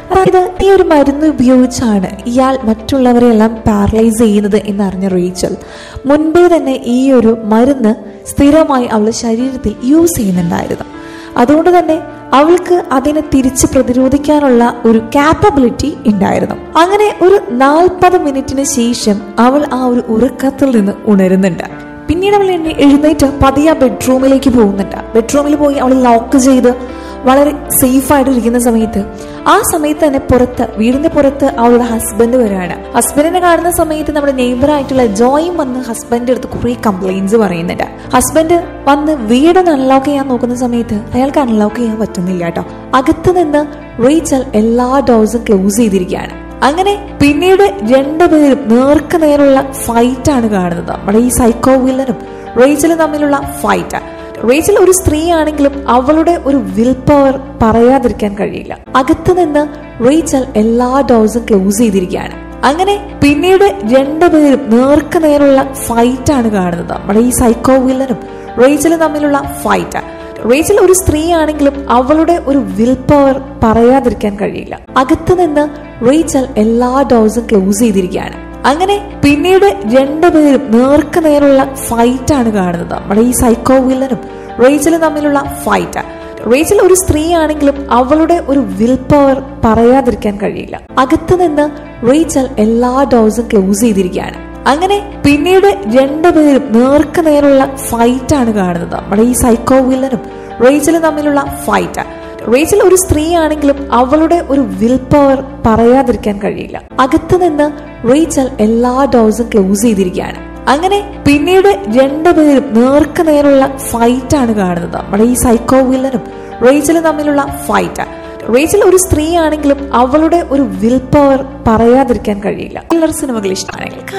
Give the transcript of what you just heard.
അതായത് ഈ ഒരു മരുന്ന് ഉപയോഗിച്ചാണ് ഇയാൾ മറ്റുള്ളവരെ എല്ലാം പാരലൈസ് ചെയ്യുന്നത് എന്നറിഞ്ഞ റീച്ചൽ മുൻപേ തന്നെ ഈ ഒരു മരുന്ന് സ്ഥിരമായി അവളുടെ ശരീരത്തിൽ യൂസ് ചെയ്യുന്നുണ്ടായിരുന്നു അതുകൊണ്ട് തന്നെ അവൾക്ക് അതിനെ തിരിച്ച് പ്രതിരോധിക്കാനുള്ള ഒരു കാപ്പബിലിറ്റി ഉണ്ടായിരുന്നു അങ്ങനെ ഒരു നാൽപ്പത് മിനിറ്റിന് ശേഷം അവൾ ആ ഒരു ഉറക്കത്തിൽ നിന്ന് ഉണരുന്നുണ്ട് പിന്നീട് അവൾ എന്നെ എഴുന്നേറ്റ് പതിയെ ബെഡ്റൂമിലേക്ക് പോകുന്നുണ്ട് ബെഡ്റൂമിൽ പോയി അവൾ ലോക്ക് ചെയ്ത് വളരെ സേഫ് ആയിട്ട് ഇരിക്കുന്ന സമയത്ത് ആ സമയത്ത് തന്നെ പുറത്ത് വീടിന്റെ പുറത്ത് അവളുടെ ഹസ്ബൻഡ് വരികയാണ് ഹസ്ബൻഡിനെ കാണുന്ന സമയത്ത് നമ്മുടെ നെയ്ബർ ആയിട്ടുള്ള ജോയും വന്ന് ഹസ്ബൻഡ് അടുത്ത് കുറെ കംപ്ലൈൻസ് പറയുന്നുണ്ട് ഹസ്ബൻഡ് വന്ന് വീട് അൺലോക്ക് ചെയ്യാൻ നോക്കുന്ന സമയത്ത് അയാൾക്ക് അൺലോക്ക് ചെയ്യാൻ പറ്റുന്നില്ല കേട്ടോ അകത്ത് നിന്ന് റീച്ചൽ എല്ലാ ഡോർസും ക്ലോസ് ചെയ്തിരിക്കുകയാണ് അങ്ങനെ പിന്നീട് രണ്ടുപേരും നേർക്ക് നേരുള്ള ഫൈറ്റ് ആണ് കാണുന്നത് നമ്മുടെ ഈ സൈക്കോ വില്ലനും റേച്ചലും തമ്മിലുള്ള ഫൈറ്റ് റേച്ചൽ ഒരു സ്ത്രീ ആണെങ്കിലും അവളുടെ ഒരു വിൽ പവർ പറയാതിരിക്കാൻ കഴിയില്ല അകത്ത് നിന്ന് റേച്ചൽ എല്ലാ ഡോർസും ക്ലോസ് ചെയ്തിരിക്കുകയാണ് അങ്ങനെ പിന്നീട് രണ്ടുപേരും നേർക്ക് നേരുള്ള ഫൈറ്റ് ആണ് കാണുന്നത് നമ്മുടെ ഈ സൈക്കോ വില്ലനും റേച്ചലും തമ്മിലുള്ള ഫൈറ്റ് റേച്ചൽ ഒരു സ്ത്രീ ആണെങ്കിലും അവളുടെ ഒരു വിൽ പവർ പറയാതിരിക്കാൻ കഴിയില്ല അകത്ത് നിന്ന് റേച്ചൽ എല്ലാ ഡോർസും ക്ലോസ് ചെയ്തിരിക്കുകയാണ് അങ്ങനെ പിന്നീട് രണ്ടുപേരും നേർക്ക് നേരുള്ള ഫൈറ്റ് ആണ് കാണുന്നത് നമ്മുടെ ഈ സൈക്കോ വില്ലനും റേച്ചലും തമ്മിലുള്ള ഫൈറ്റ് റേച്ചൽ ഒരു സ്ത്രീ ആണെങ്കിലും അവളുടെ ഒരു വിൽ പവർ പറയാതിരിക്കാൻ കഴിയില്ല അകത്ത് നിന്ന് റേച്ചൽ എല്ലാ ഡോർസും ക്ലോസ് ചെയ്തിരിക്കുകയാണ് അങ്ങനെ പിന്നീട് രണ്ടുപേരും നേർക്ക് നേരുള്ള ഫൈറ്റ് ആണ് കാണുന്നത് നമ്മുടെ ഈ സൈക്കോ വില്ലനും റേച്ചലും തമ്മിലുള്ള ഫൈറ്റ് റേച്ചൽ ഒരു സ്ത്രീ ആണെങ്കിലും അവളുടെ ഒരു വിൽ പവർ പറയാതിരിക്കാൻ കഴിയില്ല അകത്ത് നിന്ന് റേച്ചൽ എല്ലാ ഡോർസും ക്ലോസ് ചെയ്തിരിക്കുകയാണ് അങ്ങനെ പിന്നീട് രണ്ടുപേരും നേർക്ക് നേരുള്ള ഫൈറ്റ് ആണ് കാണുന്നത് നമ്മുടെ ഈ സൈക്കോ വില്ലനും റേച്ചലും തമ്മിലുള്ള ഫൈറ്റ് റേച്ചൽ ഒരു സ്ത്രീ ആണെങ്കിലും അവളുടെ ഒരു വിൽ പവർ പറയാതിരിക്കാൻ കഴിയില്ല സിനിമകൾ ഇഷ്ടമാണെങ്കിൽ